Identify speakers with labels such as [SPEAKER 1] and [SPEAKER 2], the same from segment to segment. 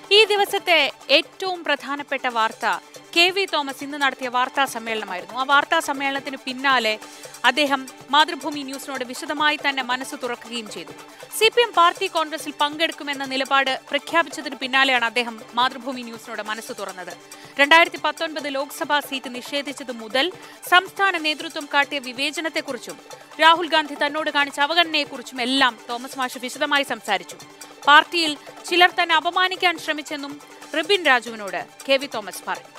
[SPEAKER 1] ഈ ദിവസത്തെ ഏറ്റവും പ്രധാനപ്പെട്ട വാർത്ത കെ വി തോമസ് ഇന്ന് നടത്തിയ വാർത്താ സമ്മേളനമായിരുന്നു ആ വാർത്താ സമ്മേളനത്തിന് പിന്നാലെ അദ്ദേഹം മാതൃഭൂമി ന്യൂസിനോട് വിശദമായി തന്നെ മനസ്സ് തുറക്കുകയും ചെയ്തു സി പി എം പാർട്ടി കോൺഗ്രസിൽ പങ്കെടുക്കുമെന്ന നിലപാട് പ്രഖ്യാപിച്ചതിന് പിന്നാലെയാണ് അദ്ദേഹം മാതൃഭൂമി ന്യൂസിനോട് മനസ്സ് തുറന്നത് രണ്ടായിരത്തി പത്തൊൻപത് ലോക്സഭാ സീറ്റ് നിഷേധിച്ചത് മുതൽ സംസ്ഥാന നേതൃത്വം കാട്ടിയ വിവേചനത്തെക്കുറിച്ചും രാഹുൽ ഗാന്ധി തന്നോട് കാണിച്ച അവഗണനയെക്കുറിച്ചും എല്ലാം തോമസ് മാഷ് വിശദമായി സംസാരിച്ചു പാർട്ടിയിൽ ചിലർ തന്നെ അപമാനിക്കാൻ ശ്രമിച്ചെന്നും റിബിൻ രാജുവിനോട് കെ വി തോമസ് പറഞ്ഞു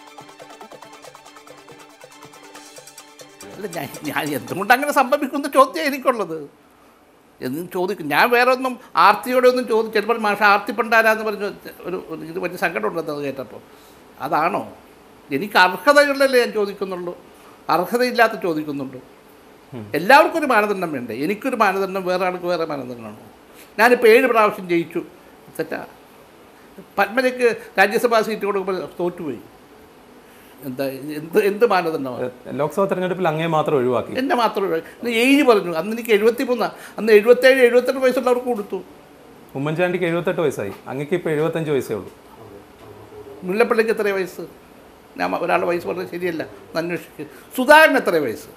[SPEAKER 2] അല്ല ഞാൻ ഞാൻ എന്തുകൊണ്ട് അങ്ങനെ സംഭവിക്കുന്ന ചോദ്യം എനിക്കുള്ളത് എന്നും ചോദിക്കും ഞാൻ വേറെ ഒന്നും ആർത്തിയോടെ ഒന്നും ചോദിച്ചു ചിലപ്പോൾ മാഷ ആർത്തി പണ്ടാരാന്ന് പറഞ്ഞ ഒരു ഒരു ഇത് വലിയ സങ്കടമുണ്ടെന്ന് അത് കേട്ടപ്പോൾ അതാണോ എനിക്ക് അർഹതകളിലല്ലേ ഞാൻ ചോദിക്കുന്നുള്ളൂ അർഹതയില്ലാത്ത ചോദിക്കുന്നുള്ളൂ എല്ലാവർക്കും ഒരു മാനദണ്ഡം വേണ്ടേ എനിക്കൊരു മാനദണ്ഡം വേറെ ആൾക്ക് വേറെ മാനദണ്ഡമാണോ ഞാനിപ്പോൾ ഏഴ് പ്രാവശ്യം ജയിച്ചു തെറ്റാ പത്മജയ്ക്ക് രാജ്യസഭാ സീറ്റ് കൊടുക്കുമ്പോൾ തോറ്റുപോയി എന്താ എന്ത് എന്ത് മാനദണ്ഡമാണ്
[SPEAKER 3] ലോക്സഭാ തെരഞ്ഞെടുപ്പിൽ അങ്ങേ മാത്രം ഒഴിവാക്കി
[SPEAKER 2] എന്നെ മാത്രമേ ഇന്ന് ഏഴ് പറഞ്ഞു അന്ന് എനിക്ക് എഴുപത്തി മൂന്നാണ് അന്ന് എഴുപത്തേഴ് എഴുപത്തെട്ട് വയസ്സുള്ളവർക്ക് കൊടുത്തു
[SPEAKER 3] ഉമ്മൻചാണ്ടിക്ക് എഴുപത്തെട്ട് വയസ്സായി അങ്ങക്ക് ഇപ്പോൾ എഴുപത്തഞ്ച് വയസ്സേ ഉള്ളൂ
[SPEAKER 2] മുല്ലപ്പള്ളിക്ക് എത്ര വയസ്സ് ഞാൻ ഒരാളുടെ വയസ്സ് പറഞ്ഞത് ശരിയല്ല ഒന്ന് അന്വേഷിക്കുക സുധാകരൻ എത്ര വയസ്സ്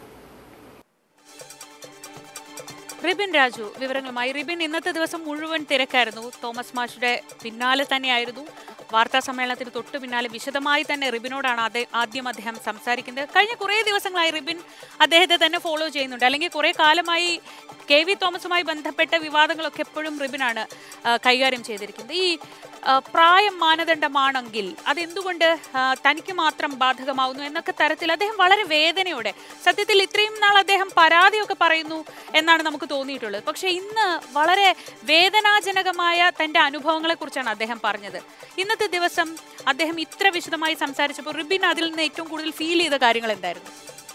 [SPEAKER 1] റിബിൻ രാജു വിവരങ്ങളുമായി റിബിൻ ഇന്നത്തെ ദിവസം മുഴുവൻ തിരക്കായിരുന്നു തോമസ് മാഷുടെ പിന്നാലെ തന്നെയായിരുന്നു വാർത്താ സമ്മേളനത്തിന് തൊട്ടു പിന്നാലെ വിശദമായി തന്നെ റിബിനോടാണ് അതേ ആദ്യം അദ്ദേഹം സംസാരിക്കുന്നത് കഴിഞ്ഞ കുറേ ദിവസങ്ങളായി റിബിൻ അദ്ദേഹത്തെ തന്നെ ഫോളോ ചെയ്യുന്നുണ്ട് അല്ലെങ്കിൽ കുറേ കാലമായി കെ വി തോമസുമായി ബന്ധപ്പെട്ട വിവാദങ്ങളൊക്കെ എപ്പോഴും റിബിനാണ് ആ, കൈകാര്യം ചെയ്തിരിക്കുന്നത് ഈ ആ, പ്രായം മാനദണ്ഡമാണെങ്കിൽ അതെന്തുകൊണ്ട് ആ, തനിക്ക് മാത്രം ബാധകമാവുന്നു എന്നൊക്കെ തരത്തിൽ അദ്ദേഹം വളരെ വേദനയോടെ സത്യത്തിൽ ഇത്രയും നാൾ അദ്ദേഹം പരാതിയൊക്കെ പറയുന്നു എന്നാണ് നമുക്ക് തോന്നിയിട്ടുള്ളത് പക്ഷെ ഇന്ന് വളരെ വേദനാജനകമായ തന്റെ അനുഭവങ്ങളെ കുറിച്ചാണ് അദ്ദേഹം പറഞ്ഞത് ഇന്നത്തെ ദിവസം അദ്ദേഹം ഇത്ര വിശദമായി സംസാരിച്ചപ്പോൾ റിബിൻ അതിൽ നിന്ന് ഏറ്റവും കൂടുതൽ ഫീൽ ചെയ്ത കാര്യങ്ങൾ എന്തായിരുന്നു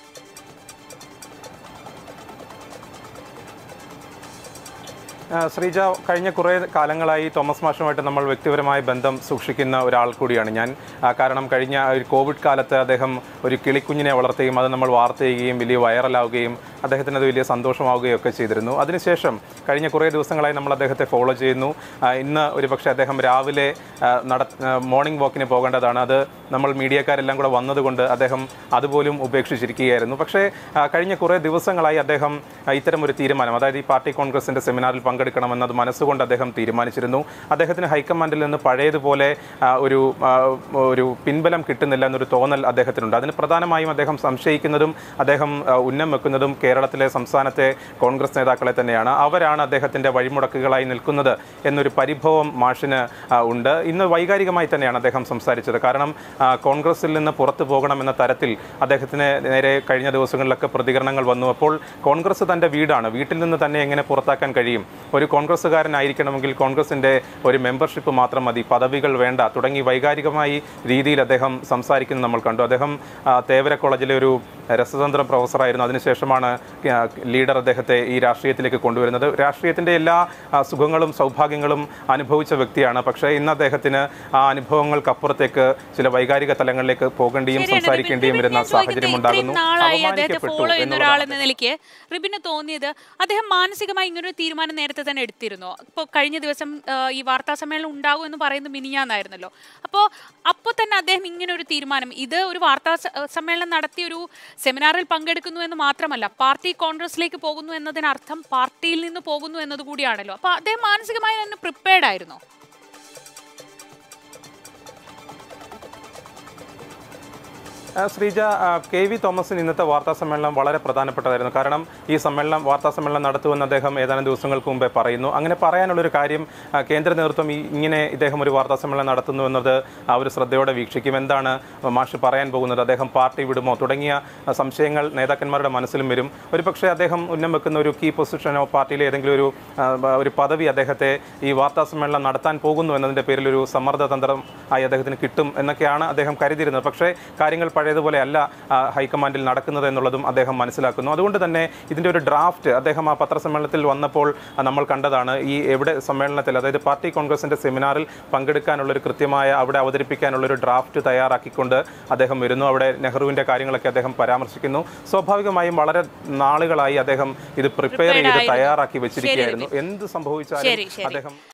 [SPEAKER 3] ആ, ശ്രീജ കഴിഞ്ഞ കുറേ കാലങ്ങളായി തോമസ് മാഷുമായിട്ട് നമ്മൾ വ്യക്തിപരമായ ബന്ധം സൂക്ഷിക്കുന്ന ഒരാൾ കൂടിയാണ് ഞാൻ ആ, കാരണം കഴിഞ്ഞ ഒരു കോവിഡ് കാലത്ത് അദ്ദേഹം ഒരു കിളിക്കുഞ്ഞിനെ വളർത്തുകയും അത് നമ്മൾ വാർത്ത ചെയ്യുകയും വലിയ വൈറലാവുകയും അദ്ദേഹത്തിന് അത് വലിയ സന്തോഷമാവുകയും ഒക്കെ ചെയ്തിരുന്നു അതിനുശേഷം കഴിഞ്ഞ കുറേ ദിവസങ്ങളായി നമ്മൾ അദ്ദേഹത്തെ ഫോളോ ചെയ്യുന്നു ആ, ഇന്ന് ഒരു പക്ഷേ അദ്ദേഹം രാവിലെ ആ, നട ആ, മോർണിംഗ് വാക്കിന് പോകേണ്ടതാണ് അത് നമ്മൾ മീഡിയക്കാരെല്ലാം കൂടെ വന്നതുകൊണ്ട് അദ്ദേഹം അതുപോലും ഉപേക്ഷിച്ചിരിക്കുകയായിരുന്നു പക്ഷേ ആ, കഴിഞ്ഞ കുറേ ദിവസങ്ങളായി അദ്ദേഹം ആ, ഇത്തരം ഒരു തീരുമാനം അതായത് ഈ പാർട്ടി കോൺഗ്രസിൻ്റെ സെമിനാറിൽ പങ്കെടുക്കണമെന്നത് മനസ്സുകൊണ്ട് അദ്ദേഹം തീരുമാനിച്ചിരുന്നു അദ്ദേഹത്തിന് ഹൈക്കമാൻഡിൽ നിന്ന് പഴയതുപോലെ ആ, ഒരു ആ, ഒരു പിൻബലം കിട്ടുന്നില്ല എന്നൊരു തോന്നൽ അദ്ദേഹത്തിനുണ്ട് അതിന് പ്രധാനമായും അദ്ദേഹം സംശയിക്കുന്നതും അദ്ദേഹം ആ, ഉന്നം വെക്കുന്നതും കേരളത്തിലെ സംസ്ഥാനത്തെ കോൺഗ്രസ് നേതാക്കളെ തന്നെയാണ് അവരാണ് അദ്ദേഹത്തിൻ്റെ വഴിമുടക്കുകളായി നിൽക്കുന്നത് എന്നൊരു പരിഭവം മാഷിന് ആ, ഉണ്ട് ഇന്ന് വൈകാരികമായി തന്നെയാണ് അദ്ദേഹം സംസാരിച്ചത് കാരണം ആ, കോൺഗ്രസിൽ നിന്ന് പുറത്തു പോകണമെന്ന തരത്തിൽ അദ്ദേഹത്തിന് നേരെ കഴിഞ്ഞ ദിവസങ്ങളിലൊക്കെ പ്രതികരണങ്ങൾ വന്നു അപ്പോൾ കോൺഗ്രസ് തൻ്റെ വീടാണ് വീട്ടിൽ നിന്ന് തന്നെ എങ്ങനെ പുറത്താക്കാൻ കഴിയും ഒരു കോൺഗ്രസ്സുകാരനായിരിക്കണമെങ്കിൽ കോൺഗ്രസിൻ്റെ ഒരു മെമ്പർഷിപ്പ് മാത്രം മതി പദവികൾ വേണ്ട തുടങ്ങി വൈകാരികമായി രീതിയിൽ അദ്ദേഹം സംസാരിക്കുന്നത് നമ്മൾ കണ്ടു അദ്ദേഹം ആ, തേവര കോളേജിലെ ഒരു രസതന്ത്ര പ്രൊഫസറായിരുന്നു അതിനുശേഷമാണ് ആ, ലീഡർ അദ്ദേഹത്തെ ഈ രാഷ്ട്രീയത്തിലേക്ക് കൊണ്ടുവരുന്നത് രാഷ്ട്രീയത്തിൻ്റെ എല്ലാ ആ, സുഖങ്ങളും സൗഭാഗ്യങ്ങളും അനുഭവിച്ച വ്യക്തിയാണ് പക്ഷേ ഇന്ന് അദ്ദേഹത്തിന് ആ അനുഭവങ്ങൾക്കപ്പുറത്തേക്ക് ചില വൈകാരിക തലങ്ങളിലേക്ക് പോകേണ്ടിയും
[SPEAKER 1] ശരിയാണ്, റിബിൻ.
[SPEAKER 3] സംസാരിക്കേണ്ടിയും
[SPEAKER 1] റിബിൻ,
[SPEAKER 3] വരുന്ന
[SPEAKER 1] ഞാൻ ചോദിക്കട്ടെ,
[SPEAKER 3] സാഹചര്യം
[SPEAKER 1] ഇത്രയും
[SPEAKER 3] ഉണ്ടാകുന്നു
[SPEAKER 1] നാളായി അദ്ദേഹത്തെ
[SPEAKER 3] അപമാനിക്കപ്പെട്ടു
[SPEAKER 1] ഫോളോ ചെയ്യുന്ന ഒരാൾ
[SPEAKER 3] എന്നുള്ളതാണ്
[SPEAKER 1] എന്ന നിലയ്ക്ക് റിബിന് തോന്നിയത് അദ്ദേഹം മാനസികമായി ഇങ്ങനൊരു തീരുമാനം നേരത്തെ തന്നെ എടുത്തിരുന്നു ഇപ്പോൾ കഴിഞ്ഞ ദിവസം ആ, ഈ വാർത്താ സമ്മേളനം ഉണ്ടാകും എന്ന് പറയുന്നത് മിനിഞ്ഞാന്നായിരുന്നല്ലോ അപ്പോൾ അപ്പോൾ തന്നെ അദ്ദേഹം ഇങ്ങനെ ഒരു തീരുമാനം ഇത് ഒരു വാർത്താ സ- സമ്മേളനം നടത്തി ഒരു സെമിനാറിൽ പങ്കെടുക്കുന്നു എന്ന് മാത്രമല്ല പാർട്ടി കോൺഗ്രസിലേക്ക് പോകുന്നു എന്നതിനർത്ഥം പാർട്ടിയിൽ നിന്ന് പോകുന്നു എന്നത് കൂടിയാണല്ലോ അപ്പോൾ അദ്ദേഹം മാനസികമായി തന്നെ പ്രിപ്പയർഡ് ആയിരുന്നോ
[SPEAKER 3] ആ, ശ്രീജ ആ, കെ വി തോമസിന് ഇന്നത്തെ വാർത്താ സമ്മേളനം വളരെ പ്രധാനപ്പെട്ടതായിരുന്നു കാരണം ഈ സമ്മേളനം വാർത്താ സമ്മേളനം നടത്തുമെന്ന് അദ്ദേഹം ഏതാനും ദിവസങ്ങൾക്ക് മുമ്പേ പറയുന്നു അങ്ങനെ പറയാനുള്ളൊരു കാര്യം ആ, കേന്ദ്ര നേതൃത്വം ഈ ഇങ്ങനെ ഇദ്ദേഹം ഒരു വാർത്താ സമ്മേളനം നടത്തുന്നു എന്നത് അവർ ശ്രദ്ധയോടെ വീക്ഷിക്കും എന്താണ് മാഷ് പറയാൻ പോകുന്നത് അദ്ദേഹം പാർട്ടി വിടുമോ തുടങ്ങിയ ആ, സംശയങ്ങൾ നേതാക്കന്മാരുടെ മനസ്സിലും വരും ഒരുപക്ഷെ അദ്ദേഹം ഉന്നം വെക്കുന്ന ഒരു കീ പൊസിഷനോ പാർട്ടിയിലെ ഏതെങ്കിലും ഒരു ആ, ഒരു പദവി അദ്ദേഹത്തെ ഈ വാർത്താ സമ്മേളനം നടത്താൻ പോകുന്നു എന്നതിൻ്റെ പേരിൽ ഒരു സമ്മർദ്ദതന്ത്രം ആയി അദ്ദേഹത്തിന് കിട്ടും എന്നൊക്കെയാണ് അദ്ദേഹം കരുതിയിരുന്നത് പക്ഷേ കാര്യങ്ങൾ പഴയതുപോലെ അല്ല ആ, ഹൈക്കമാൻഡിൽ നടക്കുന്നത് എന്നുള്ളതും അദ്ദേഹം മനസ്സിലാക്കുന്നു അതുകൊണ്ട് തന്നെ ഇതിൻ്റെ ഒരു ഡ്രാഫ്റ്റ് അദ്ദേഹം ആ പത്രസമ്മേളനത്തിൽ വന്നപ്പോൾ ആ, നമ്മൾ കണ്ടതാണ് ഈ എവിടെ സമ്മേളനത്തിൽ അതായത് പാർട്ടി കോൺഗ്രസിൻ്റെ സെമിനാറിൽ പങ്കെടുക്കാനുള്ള ഒരു കൃത്യമായ അവിടെ അവതരിപ്പിക്കാനുള്ള ഒരു ഡ്രാഫ്റ്റ് തയ്യാറാക്കിക്കൊണ്ട് അദ്ദേഹം വരുന്നു അവിടെ നെഹ്റുവിൻ്റെ കാര്യങ്ങളൊക്കെ അദ്ദേഹം പരാമർശിക്കുന്നു സ്വാഭാവികമായും വളരെ നാളുകളായി അദ്ദേഹം ഇത് പ്രിപ്പയർ ചെയ്ത്
[SPEAKER 1] Prepared ആയിരുന്നു.
[SPEAKER 3] തയ്യാറാക്കി
[SPEAKER 1] ശരി,
[SPEAKER 3] വെച്ചിരിക്കുകയായിരുന്നു എന്ത്
[SPEAKER 1] ശരി,
[SPEAKER 3] സംഭവിച്ചാലും
[SPEAKER 1] ശരി.
[SPEAKER 3] അദ്ദേഹം